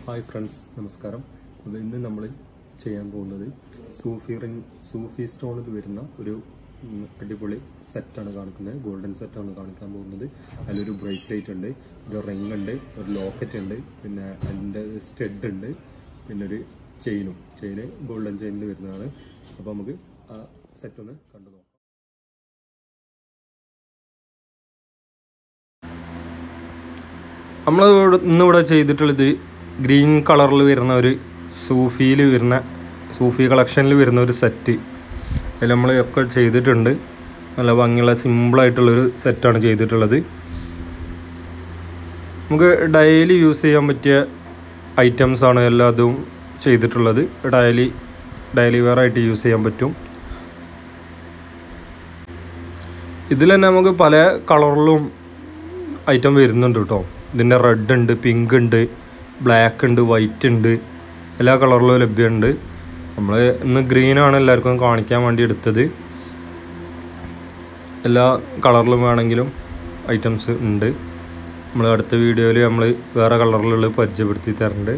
hi friends നമസ്കാരം അപ്പോൾ ഇന്ന് നമ്മൾ ചെയ്യാൻ പോകുന്നത് സൂഫി റിംഗ് സൂഫി സ്റ്റോണിൽ വരുന്ന ഒരു ഉം, അടിപൊളി സെറ്റാണ് കാണിക്കുന്നത് ഗോൾഡൻ സെറ്റാണ് കാണിക്കാൻ പോകുന്നത് അതിലൊരു ബ്രേസ്ലെറ്റ് ഉണ്ട് ഒരു റിംഗ് ഉണ്ട് ഒരു ലോക്കറ്റ് ഉണ്ട് പിന്നെ അതിൻ്റെ സ്റ്റെഡ് ഉണ്ട് പിന്നെ ഒരു ചെയിനും ചെയിന് ഗോൾഡൻ ചെയിനിൽ വരുന്നതാണ് അപ്പോൾ നമുക്ക് ആ സെറ്റ് ഒന്ന് കണ്ടു നോക്കാം നമ്മൾ ഇന്നിവിടെ ചെയ്തിട്ടുള്ളത് ഗ്രീൻ കളറിൽ വരുന്ന ഒരു സൂഫിയിൽ വരുന്ന സൂഫി കളക്ഷനിൽ വരുന്ന ഒരു സെറ്റ് അതിൽ നമ്മൾ ഒക്കെ ചെയ്തിട്ടുണ്ട് നല്ല ഭംഗിയുള്ള സിമ്പിളായിട്ടുള്ളൊരു സെറ്റാണ് ചെയ്തിട്ടുള്ളത് നമുക്ക് ഡെയിലി യൂസ് ചെയ്യാൻ പറ്റിയ ഐറ്റംസ് ആണ് എല്ലാതും ചെയ്തിട്ടുള്ളത് ഡെയിലി ഡെയിലി വെയർ ആയിട്ട് യൂസ് ചെയ്യാൻ പറ്റും ഇതിൽ തന്നെ നമുക്ക് പല കളറിലും ഐറ്റം വരുന്നുണ്ട് കേട്ടോ ഇതിൻ്റെ റെഡ് ഉണ്ട് പിങ്ക് ഉണ്ട് ബ്ലാക്ക് ഉണ്ട് വൈറ്റ് ഉണ്ട് എല്ലാ കളറിലും ലഭ്യമുണ്ട് നമ്മൾ ഇന്ന് ഗ്രീനാണ് എല്ലാവർക്കും കാണിക്കാൻ വേണ്ടി എടുത്തത് എല്ലാ കളറിലും വേണമെങ്കിലും ഐറ്റംസ് ഉണ്ട് നമ്മൾ അടുത്ത വീഡിയോയിൽ നമ്മൾ വേറെ കളറിലുള്ള പരിചയപ്പെടുത്തി തരുന്നുണ്ട്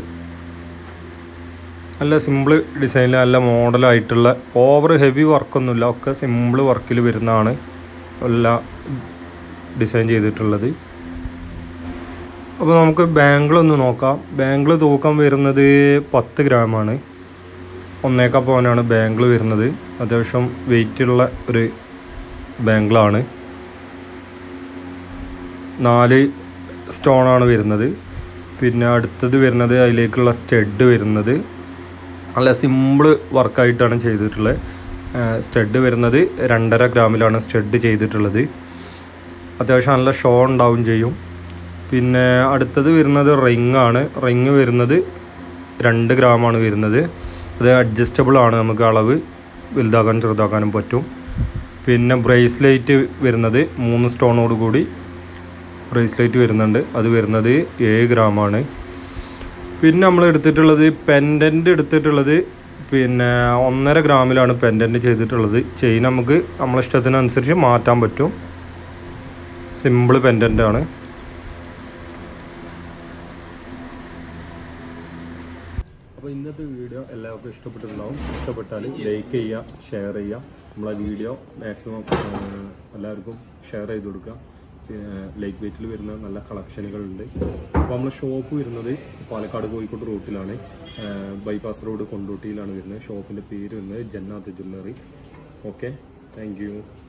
നല്ല സിമ്പിൾ ഡിസൈനിൽ നല്ല മോഡലായിട്ടുള്ള ഓവർ ഹെവി വർക്കൊന്നുമില്ല ഒക്കെ സിമ്പിൾ വർക്കിൽ വരുന്നതാണ് എല്ലാ ഡിസൈൻ ചെയ്തിട്ടുള്ളത് അപ്പോൾ നമുക്ക് ബാങ്കിൾ ഒന്ന് നോക്കാം ബാങ്കിൾ തൂക്കം വരുന്നത് പത്ത് ഗ്രാമാണ് ഒന്നേക്കാ പവനാണ് ബാങ്കിൾ വരുന്നത് അത്യാവശ്യം വെയിറ്റുള്ള ഒരു ബാങ്കിളാണ് നാല് സ്റ്റോണാണ് വരുന്നത് പിന്നെ അടുത്തത് വരുന്നത് അതിലേക്കുള്ള സ്റ്റഡ് വരുന്നത് നല്ല സിമ്പിൾ വർക്കായിട്ടാണ് ചെയ്തിട്ടുള്ളത് സ്റ്റഡ് വരുന്നത് രണ്ടര ഗ്രാമിലാണ് സ്റ്റഡ് ചെയ്തിട്ടുള്ളത് അത്യാവശ്യം നല്ല ഷോ ഉണ്ടാവും ചെയ്യും പിന്നെ അടുത്തത് വരുന്നത് റിംഗ് ആണ് റിംഗ് വരുന്നത് രണ്ട് ഗ്രാമാണ് വരുന്നത് അത് അഡ്ജസ്റ്റബിൾ ആണ് നമുക്ക് അളവ് വലുതാക്കാനും ചെറുതാക്കാനും പറ്റും പിന്നെ ബ്രേസ്ലെറ്റ് വരുന്നത് മൂന്ന് സ്റ്റോണോട് കൂടി ബ്രേസ്ലെറ്റ് വരുന്നുണ്ട് അത് വരുന്നത് ഏഴ് ഗ്രാമാണ് പിന്നെ നമ്മൾ എടുത്തിട്ടുള്ളത് പെൻഡൻറ്റ് എടുത്തിട്ടുള്ളത് പിന്നെ ഒന്നര ഗ്രാമിലാണ് പെൻഡൻറ്റ് ചെയ്തിട്ടുള്ളത് ചെയിൻ നമുക്ക് നമ്മളെ ഇഷ്ടത്തിനനുസരിച്ച് മാറ്റാൻ പറ്റും സിമ്പിൾ പെൻഡൻ്റ് ആണ് അപ്പോൾ ഇന്നത്തെ വീഡിയോ എല്ലാവർക്കും ഇഷ്ടപ്പെട്ടിട്ടുണ്ടാവും ഇഷ്ടപ്പെട്ടാൽ ലൈക്ക് ചെയ്യുക ഷെയർ ചെയ്യുക നമ്മളെ വീഡിയോ മാക്സിമം എല്ലാവർക്കും ഷെയർ ചെയ്ത് കൊടുക്കുക ലൈറ്റ് വെയിറ്റിൽ വരുന്ന നല്ല കളക്ഷനുകളുണ്ട് അപ്പോൾ നമ്മൾ ഷോപ്പ് വരുന്നത് പാലക്കാട് കോഴിക്കോട് റൂട്ടിലാണ് ബൈപ്പാസ് റോഡ് കൊണ്ടോട്ടിയിലാണ് വരുന്നത് ഷോപ്പിൻ്റെ പേര് വരുന്നത് Jannath jewellery okay thank U